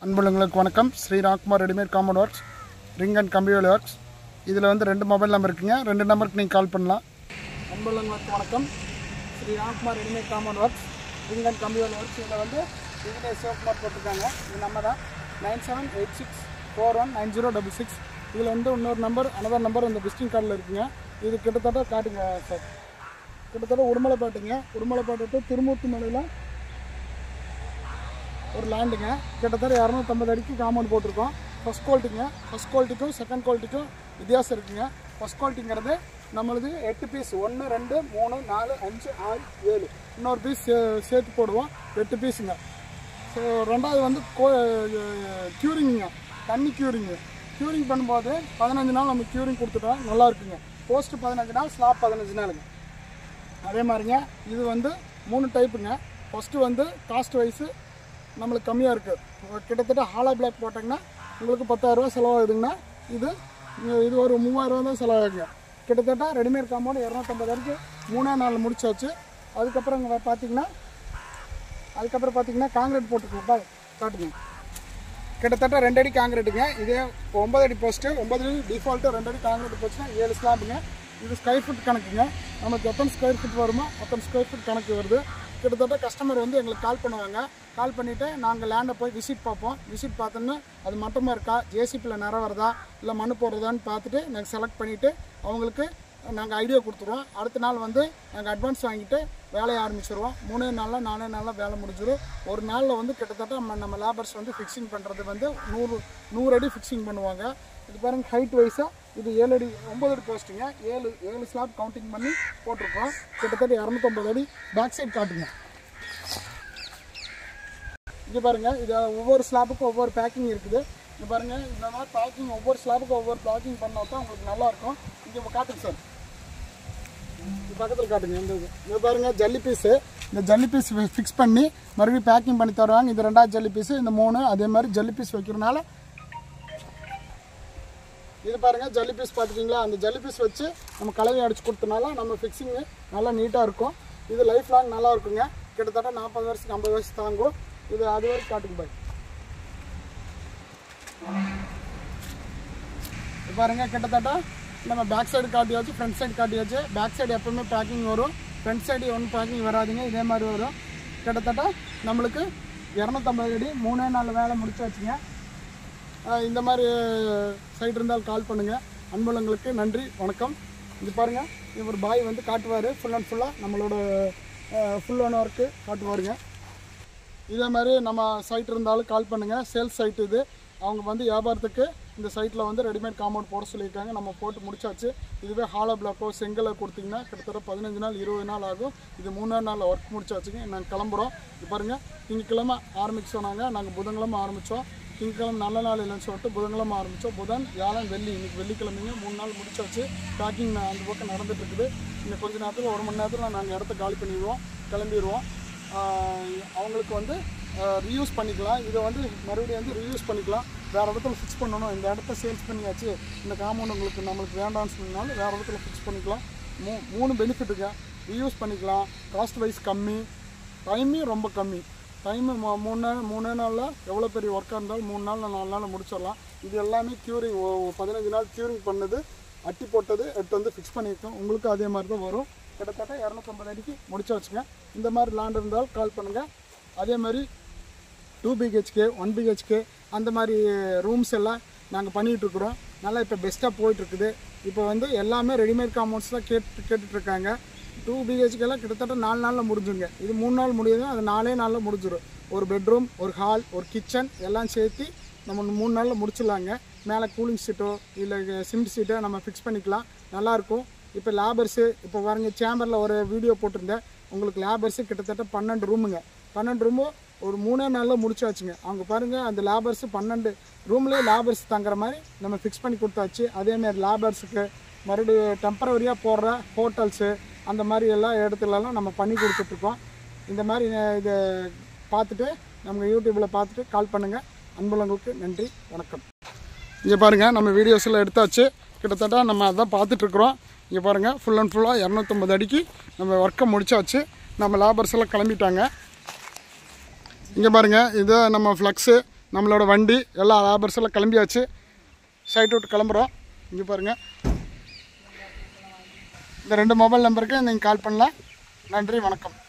அன்புள்ளங்களுக்கு வணக்கம் ஸ்ரீ ராக்மார் readymade compound works ring and கம்பிவேல் ஒர்க்ஸ் இதில் வந்து ரெண்டு மொபைல் நம்பர் இருக்குங்க ரெண்டு நம்பருக்கு நீங்கள் கால் பண்ணலாம் அன்புள்ளங்களுக்கு வணக்கம் ஸ்ரீ ராக்மார் readymade compound works ring and கம்பிவேல் ஒர்க்ஸ் இதில் வந்து இதில் சிவகுமார் போட்டிருக்காங்க இது நம்ம தான் nine seven eight six four one nine zero double six இதில் வந்து இன்னொரு நம்பர் அனதர் நம்பர் இந்த விசிட்டிங் கார்டில் இருக்குங்க இது கிட்டத்தட்ட காட்டுங்க சார் கிட்டத்தட்ட உடுமலைப்பேட்டைங்க உடுமலைப்பேட்டை to திருமூர்த்தி மலையில் ஒரு லேண்டுங்க கிட்டத்தட்ட இரநூத்தம்பது அடிக்கு காம்பவுண்ட் போட்டிருக்கோம் ஃபஸ்ட் குவாலிட்டிங்க ஃபஸ்ட் குவாலிட்டிக்கும் செகண்ட் குவாலிட்டிக்கும் வித்தியாசம் இருக்குங்க ஃபஸ்ட் குவாலிட்டிங்கிறது நம்மளது எட்டு பீஸ் ஒன்று ரெண்டு மூணு நாலு அஞ்சு ஆறு ஏழு இன்னொரு பீஸ் சேர்த்து போடுவோம் எட்டு பீஸுங்க ஸோ ரெண்டாவது வந்து கோ க்யூரிங்க தண்ணி க்யூரிங்கு க்யூரிங் பண்ணும்போது பதினஞ்சு நாள் நம்ம க்யூரிங் கொடுத்துட்டோம் நல்லா இருக்குங்க போஸ்ட்டு பதினஞ்சு நாள் ஸ்லாப் பதினஞ்சு நாளுங்க அதே மாதிரிங்க இது வந்து மூணு டைப்புங்க ஃபஸ்ட்டு வந்து காஸ்ட் வைஸு நம்மளுக்கு கம்மியாக இருக்குது கிட்டத்தட்ட ஹாலோ பிளாக் போட்டிங்கன்னா உங்களுக்கு பத்தாயிரரூவா செலவாகுதுங்கன்னா இது இங்க இது ஒரு மூவாயிரரூவா தான் செலவாகுங்க கிட்டத்தட்ட ரெடிமேட் காம்பவுண்ட் இரநூத்தம்பது வரைக்கும் மூணே நாள் முடிச்சாச்சு அதுக்கப்புறம் இங்கே பார்த்தீங்கன்னா அதுக்கப்புறம் பார்த்தீங்கன்னா காங்கிரீட் போட்டுருக்கோம் பா காட்டுங்க கிட்டத்தட்ட ரெண்டு அடி காங்கிரீட்டுங்க இதே ஒன்பது அடி போஸ்ட்டு ஒன்பது அடி டிஃபால்ட்டு ரெண்டு அடி காங்கிரீட் போச்சுன்னா ஏழு ஸ்லாப்புங்க இது ஸ்கொயர் ஃபீட் கணக்குங்க நமக்கு எத்தனை ஸ்கொயர் ஃபீட் வருமோ அத்தனை ஸ்கொயர் ஃபீட் கணக்கு வருது கிட்டத்தட்ட கஸ்டமர் வந்து எங்களுக்கு கால் பண்ணுவாங்க கால் பண்ணிவிட்டு நாங்கள் லேண்டை போய் விசிட் பார்ப்போம் விசிட் பார்த்தோன்னா அது மட்டமாக இருக்கா ஜேசிபியில் நிற வருதா இல்லை மண் போடுறதான்னு பார்த்துட்டு நாங்கள் செலக்ட் பண்ணிவிட்டு அவங்களுக்கு நாங்கள் ஐடியா கொடுத்துருவோம் அடுத்த நாள் வந்து நாங்கள் அட்வான்ஸ் வாங்கிட்டு வேலையை ஆரம்பிச்சிருவோம் மூணே நாளில் நாலே நாளில் வேலை முடிஞ்சிடும் ஒரு நாளில் வந்து கிட்டத்தட்ட நம்ம நம்ம லேபர்ஸ் வந்து ஃபிக்ஸிங் பண்ணுறது வந்து நூறு நூறு அடி ஃபிக்ஸிங் பண்ணுவாங்க இது பாருங்க ஹைட் வைஸாக இது ஏழு அடி ஒம்பது அடி போஸ்ட்டுங்க ஏழு ஏழு ஸ்லாப் கவுண்டிங் பண்ணி போட்டிருக்கோம் கிட்டத்தட்ட இரநூத்தொம்பது அடி பேக் சைடு காட்டுங்க இங்கே பாருங்க இது ஒவ்வொரு ஸ்லாப்புக்கும் ஒவ்வொரு பேக்கிங் இருக்குது இங்கே பாருங்க இந்த மாதிரி பேக்கிங் ஒவ்வொரு ஸ்லாப்புக்கும் ஒவ்வொரு பேக்கிங் பண்ணால் தான் உங்களுக்கு நல்லா இருக்கும் இங்கே காட்டுங்க சார் இது பக்கத்தில் காட்டுங்க இந்த இது இங்கே பாருங்க ஜல்லி பீஸு இந்த ஜல்லி பீஸ் ஃபிக்ஸ் பண்ணி மறுபடியும் பேக்கிங் பண்ணி தருவாங்க இது ரெண்டாவது ஜல்லி பீஸு இந்த மூணு அதே மாதிரி ஜல்லி பீஸ் வைக்கிறனால இது பாருங்க ஜல்லி பீஸ் பார்த்துட்டிங்களா அந்த ஜல்லி பீஸ் வச்சு நம்ம கலவை அடிச்சு கொடுத்தனால நம்ம ஃபிக்ஸிங்கு நல்லா நீட்டாக இருக்கும் இது லைஃப் லாங் நல்லா இருக்குங்க கிட்டத்தட்ட நாற்பது வருஷத்துக்கு ஐம்பது வருஷம் தாங்கும் இது அது வரைக்கும் காட்டுங்க பாய் இது பாருங்க கிட்டத்தட்ட நம்ம பேக் சைடு காட்டியாச்சு ஃப்ரண்ட் சைடு காட்டியாச்சு பேக் சைடு எப்பவுமே பேக்கிங் வரும் ஃப்ரண்ட் சைடு ஒன்றும் பேக்கிங் வராதுங்க இதே மாதிரி வரும் கிட்டத்தட்ட நம்மளுக்கு இரநூத்தம்பது அடி மூணே நாலு வேலை முடிச்சாச்சுங்க ஆஹ் இந்த மாதிரி சைட் இருந்தால் கால் பண்ணுங்கள் அன்புள்ளங்களுக்கு நன்றி வணக்கம் இது பாருங்கள் இவர் பாய் வந்து காட்டுவார் ஃபுல் அண்ட் ஃபுல்லாக நம்மளோட ஃபுல் ஒன் ஒர்க்கு காட்டுவாருங்க இதே மாதிரி நம்ம சைட் இருந்தாலும் கால் பண்ணுங்கள் சேல்ஸ் சைட் இது அவங்க வந்து வியாபாரத்துக்கு இந்த சைட்டில் வந்து ரெடிமேட் காம்பவுண்ட் போட சொல்லியிருக்காங்க நம்ம போட்டு முடிச்சாச்சு இதுவே ஹாலோ பிளாக்கோ செங்கலை கொடுத்தீங்கன்னா கிட்டத்தட்ட பதினஞ்சு நாள் இருபது நாள் ஆகும் இது மூணாவது நாளில் ஒர்க் முடிச்சாச்சுங்க நாங்கள் கிளம்புறோம் இது பாருங்கள் திங்கக்கிழமை ஆரம்பிக்க சொன்னாங்க நாங்கள் புதன்கிழமை ஆரம்பித்தோம் திங்கக்கிழமை நல்ல நாள் இல்லைன்னு சொல்லிட்டு புதன்கிழமை ஆரம்பித்தோம் புதன் வியாழன் வெள்ளி இன்னைக்கு வெள்ளிக்கிழமைங்க மூணு நாள் முடிச்சாச்சு பேக்கிங் அந்த பக்கம் நடந்துட்டு இருக்குது இன்னும் கொஞ்ச நேரத்தில் ஒரு மணி நேரத்தில் நாங்கள் இடத்த காலி பண்ணிடுவோம் கிளம்பிடுவோம் ஆஹ் அவங்களுக்கு வந்து ரீயூஸ் பண்ணிக்கலாம் இதை வந்து மறுபடியும் வந்து ரீயூஸ் பண்ணிக்கலாம் வேறு இடத்துல ஃபிக்ஸ் பண்ணணும் இந்த இடத்த சேல்ஸ் பண்ணியாச்சு இந்த காம்பவுண்ட் உங்களுக்கு நம்மளுக்கு வேண்டாம்னு சொன்னாலும் வேறு இடத்துல ஃபிக்ஸ் பண்ணிக்கலாம் மூ மூணு பெனிஃபிட்டுங்க ரீயூஸ் பண்ணிக்கலாம் காஸ்ட் வைஸ் கம்மி டைமே ரொம்ப கம்மி டைமு மூணு நாள் மூணே நாளில் எவ்வளோ பெரிய ஒர்க்காக இருந்தாலும் மூணு நாள் நாலு நாளில் முடிச்சிடலாம் இது எல்லாமே க்யூரிங் பதினஞ்சு நாள் க்யூரிங் பண்ணது அட்டி போட்டது எடுத்து வந்து ஃபிக்ஸ் பண்ணியிருக்கோம் உங்களுக்கும் அதே மாதிரி தான் வரும் கிட்டத்தட்ட இரநூத்தம்பது அடிக்கு முடிச்சு வச்சுங்க இந்த மாதிரி லேண்ட் இருந்தால் கால் பண்ணுங்கள் அதே மாதிரி டூ பிஹெச்கே ஒன் பிஹெச்கே அந்த மாதிரி ரூம்ஸ் எல்லாம் நாங்கள் பண்ணிகிட்ருக்குறோம் நல்லா இப்போ பெஸ்ட்டாக போயிட்டுருக்குது இப்போ வந்து எல்லாமே ரெடிமேட் காம்பவுண்ட்ஸ் தான் கேட்டு கேட்டுட்ருக்காங்க டூ பிஹெச்கேலாம் கிட்டத்தட்ட நாலு நாளில் முடிஞ்சுங்க இது மூணு நாள் முடியுது அது நாலே நாளில் முடிஞ்சிடும் ஒரு பெட்ரூம் ஒரு ஹால் ஒரு கிச்சன் எல்லாம் சேர்த்து நம்ம மூணு நாளில் முடிச்சிடலாங்க மேலே கூலிங் சீட்டோ இல்லை சிமெண்ட் சீட்டோ நம்ம ஃபிக்ஸ் பண்ணிக்கலாம் நல்லாயிருக்கும் இப்போ லேபர்ஸு இப்போ பாருங்க சேம்பரில் ஒரு வீடியோ போட்டிருந்தேன் உங்களுக்கு லேபர்ஸு கிட்டத்தட்ட பன்னெண்டு ரூமுங்க பன்னெண்டு ரூமு ஒரு மூணே நாளில் முடிச்சாச்சுங்க அவங்க பாருங்கள் அந்த லேபர்ஸு பன்னெண்டு ரூம்லேயே லேபர்ஸ் தங்குற மாதிரி நம்ம ஃபிக்ஸ் பண்ணி கொடுத்தாச்சு அதேமாதிரி லேபர்ஸுக்கு மறுபடியும் டெம்பரவரியாக போடுற ஹோட்டல்ஸு அந்த மாதிரி எல்லாம் இடத்துலலாம் நம்ம பண்ணி கொடுத்துட்ருக்கோம் இந்த மாதிரி அஹ், இதை பார்த்துட்டு நம்ம யூடியூப்பில் பார்த்துட்டு கால் பண்ணுங்கள் அன்புள்ளங்களுக்கு நன்றி வணக்கம் இங்கே பாருங்கள் நம்ம வீடியோஸ் எல்லாம் எடுத்தாச்சு கிட்டத்தட்ட நம்ம அதான் பார்த்துட்ருக்குறோம் இங்கே பாருங்கள் ஃபுல் அண்ட் ஃபுல்லாக இரநூத்தம்பது அடிக்கு நம்ம ஒர்க்கை முடிச்சாச்சு நம்ம லேபர்ஸ் எல்லாம் கிளம்பிட்டாங்க இங்கே பாருங்கள் இது நம்ம ஃப்ளக்ஸு நம்மளோட வண்டி எல்லா லேபர்ஸ் எல்லாம் கிளம்பியாச்சு சைட் விட்டு கிளம்புறோம் இங்கே பாருங்கள் இந்த ரெண்டு மொபைல் நம்பருக்கு நீங்கள் கால் பண்ணலாம் நன்றி வணக்கம்